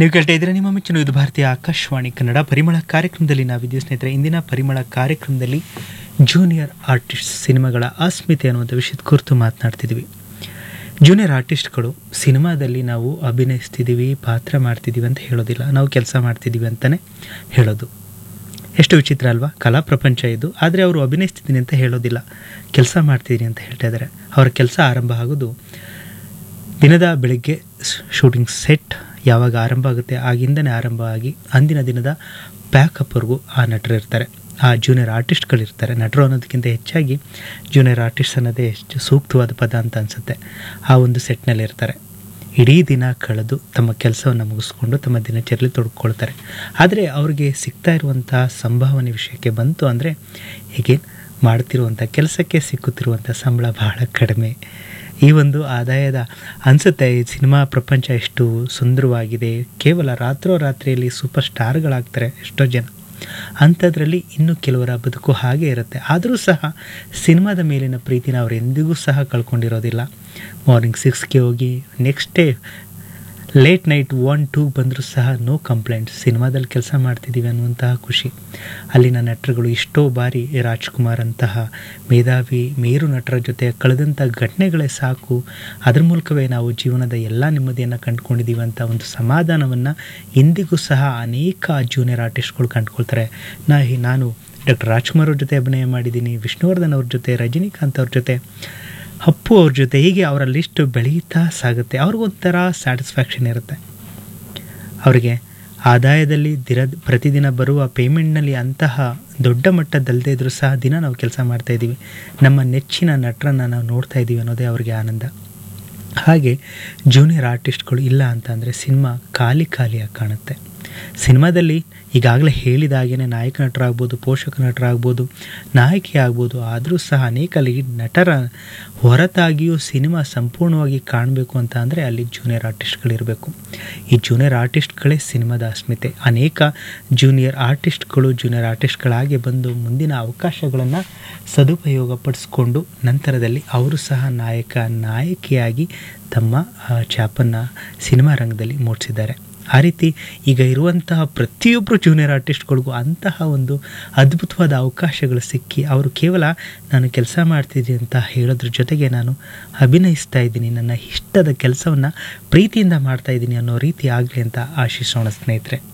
ನೀವು ಕೇಳ್ತಾ ಇದ್ರೆ ನಿಮ್ಮ ಮೆಚ್ಚಿನ ಇದು ಭಾರತೀಯ ಆಕಾಶವಾಣಿ ಕನ್ನಡ ಪರಿಮಳ ಕಾರ್ಯಕ್ರಮದಲ್ಲಿ ನಾವಿದ್ದೀವಿ ಸ್ನೇಹಿತರೆ ಇಂದಿನ ಪರಿಮಳ ಕಾರ್ಯಕ್ರಮದಲ್ಲಿ ಜೂನಿಯರ್ ಆರ್ಟಿಸ್ಟ್ ಸಿನಿಮಾಗಳ ಅಸ್ಮಿತೆ ಅನ್ನುವಂಥ ವಿಷಯದ ಕುರಿತು ಮಾತನಾಡ್ತಿದ್ವಿ ಜೂನಿಯರ್ ಆರ್ಟಿಸ್ಟ್ಗಳು ಸಿನಿಮಾದಲ್ಲಿ ನಾವು ಅಭಿನಯಿಸ್ತಿದ್ದೀವಿ ಪಾತ್ರ ಮಾಡ್ತಿದ್ದೀವಿ ಅಂತ ಹೇಳೋದಿಲ್ಲ ನಾವು ಕೆಲಸ ಮಾಡ್ತಿದ್ದೀವಿ ಅಂತಲೇ ಹೇಳೋದು ಎಷ್ಟು ವಿಚಿತ್ರ ಅಲ್ವಾ ಕಲಾ ಪ್ರಪಂಚ ಇದು ಆದರೆ ಅವರು ಅಭಿನಯಿಸ್ತಿದ್ದೀನಿ ಅಂತ ಹೇಳೋದಿಲ್ಲ ಕೆಲಸ ಮಾಡ್ತಿದ್ದೀನಿ ಅಂತ ಹೇಳ್ತಾ ಇದ್ದಾರೆ ಅವರ ಕೆಲಸ ಆರಂಭ ಆಗೋದು ದಿನದ ಬೆಳಗ್ಗೆ ಶೂಟಿಂಗ್ ಸೆಟ್ ಯಾವಾಗ ಆರಂಭ ಆಗುತ್ತೆ ಆಗಿಂದನೇ ಆರಂಭ ಆಗಿ ಅಂದಿನ ದಿನದ ಪ್ಯಾಕಪ್ವರೆಗೂ ಆ ನಟರು ಇರ್ತಾರೆ ಆ ಜೂನಿಯರ್ ಆರ್ಟಿಸ್ಟ್ಗಳಿರ್ತಾರೆ ನಟರು ಅನ್ನೋದಕ್ಕಿಂತ ಹೆಚ್ಚಾಗಿ ಜೂನಿಯರ್ ಆರ್ಟಿಸ್ಟ್ ಅನ್ನೋದೇ ಎಷ್ಟು ಸೂಕ್ತವಾದ ಪದ ಅಂತ ಅನಿಸುತ್ತೆ ಆ ಒಂದು ಸೆಟ್ನಲ್ಲಿ ಇರ್ತಾರೆ ಇಡೀ ದಿನ ಕಳೆದು ತಮ್ಮ ಕೆಲಸವನ್ನು ಮುಗಿಸ್ಕೊಂಡು ತಮ್ಮ ದಿನಚರಿಯಲ್ಲಿ ತೊಡ್ಕೊಳ್ತಾರೆ ಆದರೆ ಅವ್ರಿಗೆ ಸಿಗ್ತಾ ಇರುವಂಥ ಸಂಭಾವನೆ ವಿಷಯಕ್ಕೆ ಬಂತು ಅಂದರೆ ಹೀಗೆ ಮಾಡ್ತಿರುವಂಥ ಕೆಲಸಕ್ಕೆ ಸಿಕ್ಕುತ್ತಿರುವಂಥ ಸಂಬಳ ಬಹಳ ಕಡಿಮೆ ಈ ಒಂದು ಆದಾಯದ ಅನಿಸುತ್ತೆ ಈ ಸಿನಿಮಾ ಪ್ರಪಂಚ ಎಷ್ಟು ಸುಂದರವಾಗಿದೆ ಕೇವಲ ರಾತ್ರೋರಾತ್ರಿಯಲ್ಲಿ ಸೂಪರ್ ಸ್ಟಾರ್ಗಳಾಗ್ತಾರೆ ಎಷ್ಟೋ ಜನ ಅಂಥದ್ರಲ್ಲಿ ಇನ್ನು ಕೆಲವರ ಬದುಕು ಹಾಗೆ ಇರುತ್ತೆ ಆದರೂ ಸಹ ಸಿನಿಮಾದ ಮೇಲಿನ ಪ್ರೀತಿನ ಅವರು ಎಂದಿಗೂ ಸಹ ಕಳ್ಕೊಂಡಿರೋದಿಲ್ಲ ಮಾರ್ನಿಂಗ್ ಸಿಕ್ಸ್ಗೆ ಹೋಗಿ next day late night one two ಬಂದರೂ ಸಹ ನೋ ಕಂಪ್ಲೇಂಟ್ಸ್ ಸಿನಿಮಾದಲ್ಲಿ ಕೆಲಸ ಮಾಡ್ತಿದ್ದೀವಿ ಅನ್ನುವಂತಹ ಖುಷಿ ಅಲ್ಲಿನ ನಟರುಗಳು ಎಷ್ಟೋ ಬಾರಿ ರಾಜ್ಕುಮಾರ್ ಅಂತಹ ಮೇಧಾವಿ ಮೇರು ನಟರ ಜೊತೆ ಕಳೆದಂಥ ಘಟನೆಗಳೇ ಸಾಕು ಅದ್ರ ಮೂಲಕವೇ ನಾವು ಜೀವನದ ಎಲ್ಲ ನೆಮ್ಮದಿಯನ್ನು ಕಂಡುಕೊಂಡಿದ್ದೀವಿ ಅಂತ ಒಂದು ಸಮಾಧಾನವನ್ನು ಇಂದಿಗೂ ಸಹ ಅನೇಕ ಜೂನಿಯರ್ ಆರ್ಟಿಸ್ಟ್ಗಳು ಕಂಡುಕೊಳ್ತಾರೆ ನಾ ನಾನು ಡಾಕ್ಟರ್ ರಾಜ್ಕುಮಾರ್ ಅವ್ರ ಜೊತೆ ಅಭಿನಯ ಮಾಡಿದ್ದೀನಿ ವಿಷ್ಣುವರ್ಧನ್ ಅವ್ರ ಜೊತೆ ರಜನಿಕಾಂತ್ ಅವ್ರ ಜೊತೆ ಅಪ್ಪು ಅವ್ರ ಜೊತೆ ಹೀಗೆ ಅವರ ಲಿಸ್ಟ್ ಬೆಳೀತಾ ಸಾಗುತ್ತೆ ಅವ್ರಿಗೊಂಥರ ಸ್ಯಾಟಿಸ್ಫ್ಯಾಕ್ಷನ್ ಇರುತ್ತೆ ಅವರಿಗೆ ಆದಾಯದಲ್ಲಿ ದಿನ ಪ್ರತಿದಿನ ಬರುವ ಪೇಮೆಂಟ್ನಲ್ಲಿ ಅಂತಹ ದೊಡ್ಡ ಮಟ್ಟದಲ್ಲದೆ ಇದ್ರೂ ಸಹ ದಿನ ನಾವು ಕೆಲಸ ಮಾಡ್ತಾ ಇದ್ದೀವಿ ನಮ್ಮ ನೆಚ್ಚಿನ ನಟರನ್ನು ನಾವು ನೋಡ್ತಾ ಇದ್ದೀವಿ ಅನ್ನೋದೇ ಅವರಿಗೆ ಆನಂದ ಹಾಗೆ ಜೂನಿಯರ್ ಆರ್ಟಿಸ್ಟ್ಗಳು ಇಲ್ಲ ಅಂತ ಅಂದರೆ ಸಿನಿಮಾ ಖಾಲಿ ಖಾಲಿಯಾಗಿ ಕಾಣುತ್ತೆ ಸಿನಿಮಾದಲ್ಲಿ ಈಗಾಗಲೇ ಹೇಳಿದಾಗೇ ನಾಯಕ ನಟರಾಗ್ಬೋದು ಪೋಷಕ ನಟರಾಗ್ಬೋದು ನಾಯಕಿ ಆಗ್ಬೋದು ಆದರೂ ಸಹ ಅನೇಕ ಲೀಡ್ ನಟರ ಹೊರತಾಗಿಯೂ ಸಿನಿಮಾ ಸಂಪೂರ್ಣವಾಗಿ ಕಾಣಬೇಕು ಅಂತ ಅಂದರೆ ಅಲ್ಲಿ ಜೂನಿಯರ್ ಆರ್ಟಿಸ್ಟ್ಗಳಿರಬೇಕು ಈ ಜೂನಿಯರ್ ಆರ್ಟಿಸ್ಟ್ಗಳೇ ಸಿನಿಮಾದ ಅಸ್ಮಿತೆ ಅನೇಕ ಜೂನಿಯರ್ ಆರ್ಟಿಸ್ಟ್ಗಳು ಜೂನಿಯರ್ ಆರ್ಟಿಸ್ಟ್ಗಳಾಗಿ ಬಂದು ಮುಂದಿನ ಅವಕಾಶಗಳನ್ನು ಸದುಪಯೋಗಪಡಿಸ್ಕೊಂಡು ನಂತರದಲ್ಲಿ ಅವರು ಸಹ ನಾಯಕ ನಾಯಕಿಯಾಗಿ ತಮ್ಮ ಛಾಪನ್ನು ಸಿನಿಮಾ ರಂಗದಲ್ಲಿ ಮೂಡಿಸಿದ್ದಾರೆ ಆ ರೀತಿ ಈಗ ಇರುವಂತಹ ಪ್ರತಿಯೊಬ್ಬರು ಜೂನಿಯರ್ ಆರ್ಟಿಸ್ಟ್ಗಳಿಗೂ ಅಂತಹ ಒಂದು ಅದ್ಭುತವಾದ ಅವಕಾಶಗಳು ಸಿಕ್ಕಿ ಅವರು ಕೇವಲ ನಾನು ಕೆಲಸ ಮಾಡ್ತಿದ್ದೀನಿ ಅಂತ ಹೇಳೋದ್ರ ಜೊತೆಗೆ ನಾನು ಅಭಿನಯಿಸ್ತಾ ಇದ್ದೀನಿ ನನ್ನ ಇಷ್ಟದ ಕೆಲಸವನ್ನು ಪ್ರೀತಿಯಿಂದ ಮಾಡ್ತಾ ಇದ್ದೀನಿ ಅನ್ನೋ ರೀತಿ ಆಗಲಿ ಅಂತ ಆಶಿಸೋಣ ಸ್ನೇಹಿತರೆ